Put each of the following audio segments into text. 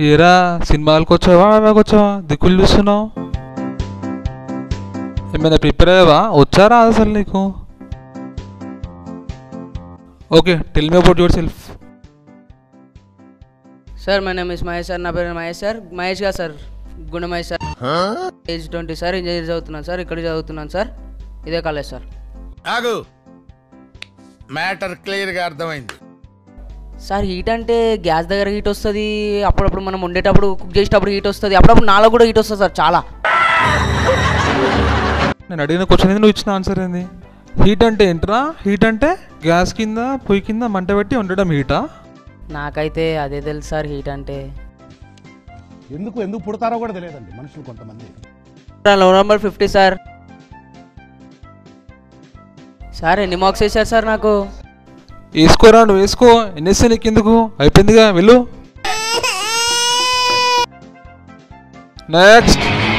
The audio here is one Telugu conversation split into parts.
ఏరా సినిమాలకు వచ్చావా అవాకి వచ్చావా దిక్కులు చూస్తున్నావు ఏమైనా ప్రిపేర్ అయ్యావా వచ్చారా అసలు నీకు okay tell me about your self sir my name is Mahesh sir నా పేరు మహేష్ సార్ మహేష్ గా సార్ గుండె Mahesh sir age twenty sir engineer చదువుతున్నాను సార్ ఇక్కడ చదువుతున్నాను సార్ ఇదే కాలేజ్ సార్ ఆగు మ్యాటర్ క్లియర్గా అర్థమైంది సార్ హీట్ అంటే గ్యాస్ దగ్గర హీట్ వస్తుంది అప్పుడప్పుడు మనం వండేటప్పుడు కుక్ చేసేటప్పుడు హీట్ వస్తుంది అప్పుడప్పుడు నాలో కూడా హీట్ వస్తుంది సార్ చాలా నేను అడిగిన క్వశ్చన్ ఏంది నువ్వు ఇచ్చిన ఆన్సర్ ఏంది హీట్ అంటే ఏంట్రా హీట్ అంటే గ్యాస్ కింద పొయ్యి కింద మంట పెట్టి ఉండడం హీటా నాకైతే అదే తెలుసు సార్ హీట్ అంటే ఎందుకు ఎందుకు పుడతారో కూడా తెలియదండి మనుషులు కొంతమంది లో నెంబర్ ఫిఫ్టీ సార్ సార్ ఎన్ని మార్క్స్ వేశారు సార్ నాకు వేసుకోరా నువ్వు వేసుకో ఎన్ఎస్సీ నీకు ఎందుకు అయిపోయిందిగా వెళ్ళు నెక్స్ట్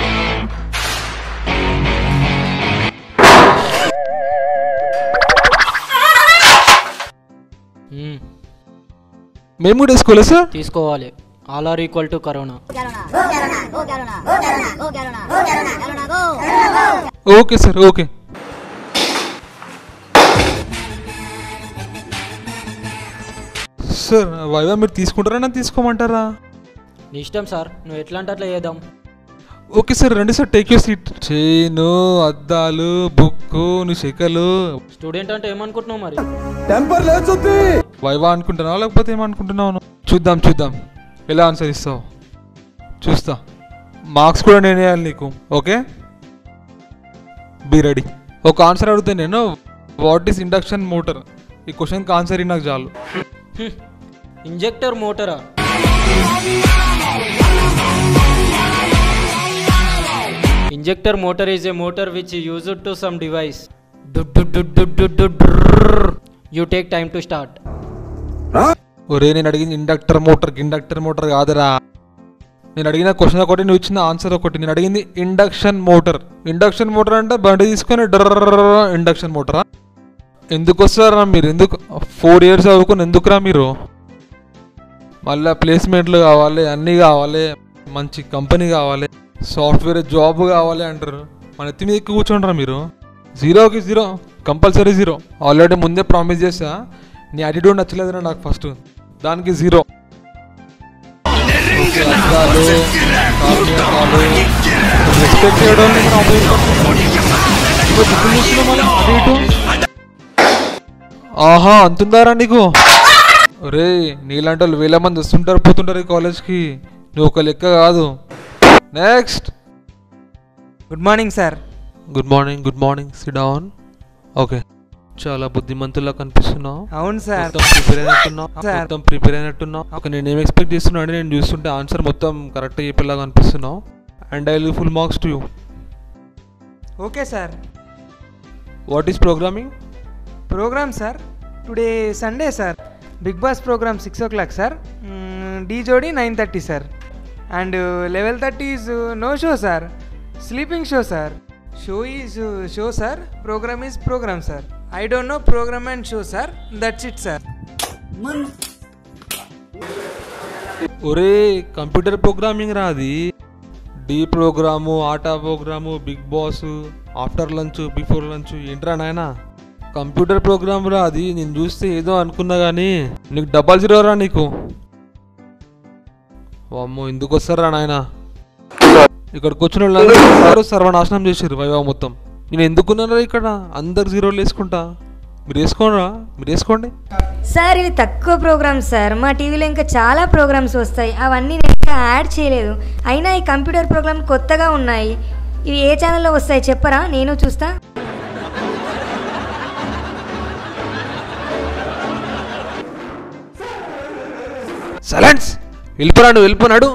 మేము కూడా వేసుకోలే సార్ తీసుకోవాలి all are equal to corona okay sir okay sir viva మీరు తీసుకుంటారా నన్ను తీసుకోమంటారా నీ ఇష్టం సార్ నువ్వు ఎట్లా అంటే అట్లా చేద్దాం ఓకే సార్ రండి sir take you seat chain అద్దాలు బుక్కు నీ శకలు స్టూడెంట్ అంటే ఏమనుకుంటున్నావు మరి వైవా అనుకుంటున్నావా లేకపోతే ఏమనుకుంటున్నావు చూద్దాం చూద్దాం ఎలా ఆన్సర్ ఇస్తావు చూస్తా మార్క్స్ కూడా నేను వేయాలి నీకు ఓకే బీ రెడీ ఒక ఆన్సర్ అడిగితే నేను వాట్ ఈస్ ఇండక్షన్ మోటార్ ఈ క్వశ్చన్కి ఆన్సర్ నాకు చాలు ఇంజెక్టర్ మోటరా Injector motor is a motor which is used to some device. You take time to start. ఒరే నేను అడిగింది ఇండక్టర్ మోటార్ ఇండక్టర్ మోటార్ కాదురా నేను అడిగిన క్వశ్చన్ ఒకటి నువ్వు ఇచ్చిన ఆన్సర్ ఒకటి నేను అడిగింది ఇండక్షన్ మోటార్ ఇండక్షన్ మోటార్ అంటే బండి తీసుకొని డర్ర ఇండక్షన్ మోటారా ఎందుకు వస్తారా మీరు ఎందుకు ఫోర్ ఇయర్స్ చదువుకుని ఎందుకురా మీరు మళ్ళీ ప్లేస్మెంట్లు కావాలి అన్నీ కావాలి మంచి కంపెనీ కావాలి సాఫ్ట్వేర్ జాబ్ కావాలి అంటారు మన ఎత్తి మీద ఎక్కువ కూర్చోండిరా మీరు జీరోకి జీరో కంపల్సరీ జీరో ఆల్రెడీ ముందే ప్రామిస్ చేసా నీ యాటిట్యూడ్ నచ్చలేదురా నాకు ఫస్ట్ దానికి జీరో రెస్పెక్ట్ చేయడం లేదు, నా opinion పట్ల. ఇదిగో దిక్కులు చూస్తున్నావు మళ్ళీ, అటు ఇటు. ఆహా అంతుందారా నీకు ఒరే నీలాంటి వాళ్ళు వేల మంది వస్తుంటారు పోతుంటారు ఈ కాలేజ్కి నువ్వు ఒక లెక్క కాదు next good morning sir good morning good morning sit down okay చాలా బుద్ధిమంతుల్లా కనిపిస్తున్నావు అవును సార్ మొత్తం ప్రిపేర్ అయినట్టున్నావు సార్. మొత్తం ప్రిపేర్ అయినట్టున్నావు ఒక నేను ఏం ఎక్స్పెక్ట్ చేస్తున్నా అంటే నేను చూస్తుంటే ఆన్సర్ మొత్తం కరెక్ట్ చెప్పేలాగా అనిపిస్తున్నావు and I full marks to you okay sir what is programming program sir today Sunday sir Bigg Boss program six o'clock sir Dhee Jodi nine thirty sir and level thirty is no show sir sleeping show sir show is show sir program is program sir I don't know program and show sir that's it sir ఒరే కంప్యూటర్ ప్రోగ్రామింగ్ రాది డి ప్రోగ్రాము ఆటా programme Bigg Boss after lunch before lunch ఏంట్రా నాయనా కంప్యూటర్ ప్రోగ్రామ్ రా అది నేను చూస్తే ఏదో అనుకున్నా కానీ నీకు డబల్ జీరో రా నీకు వామ్మో ఎందుకు వస్తారా నాయనా ఇక్కడికి వచ్చిన వాళ్ళందరూ సర్వనాశనం చేశారు వైభవ మొత్తం నేను ఎందుకున్నారా ఇక్కడ అందరు జీరోలు వేసుకుంటా మీరు వేసుకోండిరా మీరు వేసుకోండి సార్ ఇవి తక్కువ ప్రోగ్రామ్స్ సార్ మా టీవీలో ఇంకా చాలా ప్రోగ్రామ్స్ వస్తాయి అవన్నీ నేను ఇంకా యాడ్ చేయలేదు అయినా ఈ కంప్యూటర్ ప్రోగ్రామ్ కొత్తగా ఉన్నాయి ఇవి ఏ ఛానల్లో వస్తాయి చెప్పరా నేను చూస్తా సైలెన్స్ వెళ్ళిపోరాడు వెళ్ళిపోనాడు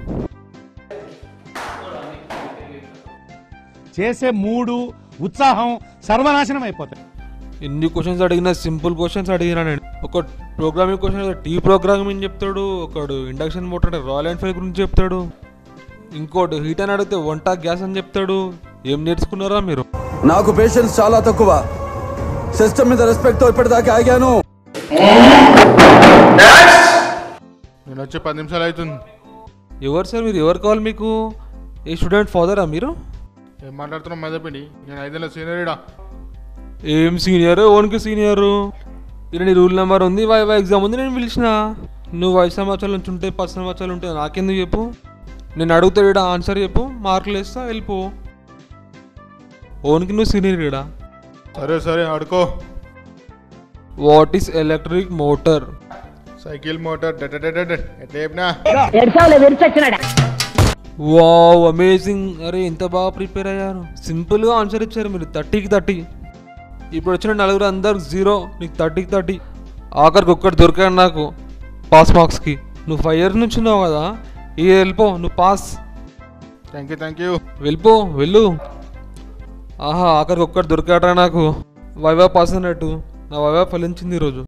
చేసే మూడు ఉత్సాహం సర్వనాశనం అయిపోతాయి ఎన్ని క్వశ్చన్స్ అడిగినా సింపుల్ క్వశ్చన్స్ అడిగినా నేను ఒక ప్రోగ్రామింగ్ క్వశ్చన్ టీ ప్రోగ్రామింగ్ చెప్తాడు ఒకడు ఇండక్షన్ మోటార్ రాయల్ ఎన్ఫీల్డ్ గురించి చెప్తాడు ఇంకోటి హీట్ అని అడిగితే వంట గ్యాస్ అని చెప్తాడు ఏం నేర్చుకున్నారా మీరు నాకు పేషెన్స్ చాలా తక్కువ సిస్టమ్ మీద రెస్పెక్ట్ తో ఇప్పటిదాకా ఆగాను నేను వచ్చి పది నిమిషాలు అవుతుంది ఎవరు సార్ మీరు ఎవరు కావాలి మీకు ఏ స్టూడెంట్ ఫాదరా మీరు ఏం మాట్లాడుతున్నావు మెదపిడి నేను ఐదేళ్ళ సీనియరీడా ఏం సీనియర్ ఓన్కి సీనియరు ఇక్కడ నీ రూల్ నెంబర్ ఉంది వైవా ఎగ్జామ్ ఉంది నేను పిలిచిన నువ్వు ఐదు సంవత్సరాల నుంచి ఉంటే పది సంవత్సరాలు ఉంటే నాకెందుకు చెప్పు నేను అడుగుతా ఇక్కడ ఆన్సర్ చెప్పు మార్కులు వేస్తా వెళ్ళిపో ఓన్కి నువ్వు సీనియర్ ఇక్కడ సరే సరే ఆడుకో what is electric motorcycle motor డెట్ డెట్ డెట్ డెట్. ఎట్లా చెప్పినా వావ్ అమేజింగ్ అరే ఎంత బాగా ప్రిపేర్ అయ్యారు సింపుల్గా ఆన్సర్ ఇచ్చారు మీరు థర్టీకి థర్టీ ఇప్పుడు వచ్చిన నలుగురు అందరు జీరో నీకు థర్టీకి థర్టీ ఆఖరికి ఒక్కటి దొరికాడు నాకు పాస్ మార్క్స్కి నువ్వు ఫైవ్ ఇయర్స్ నుంచి ఉన్నావు కదా ఈ వెళ్ళిపో నువ్వు pass thank you thank you వెళ్ళిపో వెళ్ళు ఆహా ఆఖరికి ఒక్కటి దొరికాడరా నాకు వైవా పాస్ అన్నట్టు నా వైవా ఫలించింది ఈరోజు